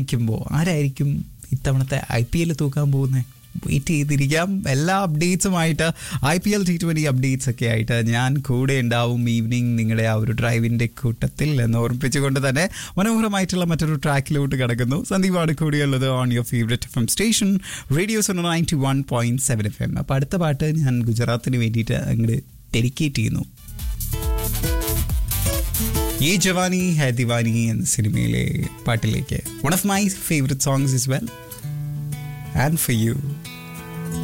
ഇരിക്കുമ്പോൾ ആരായിരിക്കും ഇത്തവണത്തെ ഐ പി എൽ തൂക്കാൻ പോകുന്നത് വെയിറ്റ് ചെയ്തിരിക്കാം എല്ലാ അപ്ഡേറ്റ്സുമായിട്ട് I P L T twenty updates ഒക്കെ ആയിട്ട് ഞാൻ കൂടെ ഉണ്ടാവും ഈവനിങ് നിങ്ങളുടെ ആ ഒരു ഡ്രൈവിൻ്റെ കൂട്ടത്തിൽ എന്ന് ഓർമ്മിപ്പിച്ചുകൊണ്ട് തന്നെ മനോഹരമായിട്ടുള്ള മറ്റൊരു ട്രാക്കിലോട്ട് കിടക്കുന്നു സന്ദീപാണ് കൂടിയുള്ളത് on your favourite F M station Radio Zone ninety one point seven F M അപ്പോൾ അടുത്ത പാട്ട് ഞാൻ ഗുജറാത്തിന് വേണ്ടിയിട്ട് അങ്ങോട്ട് ഡെഡിക്കേറ്റ് ചെയ്യുന്നു ഈ ജവാനി ഹേ ദിവാനി എന്ന സിനിമയിലെ പാട്ടിലേക്ക് one of my favourite songs is well and for U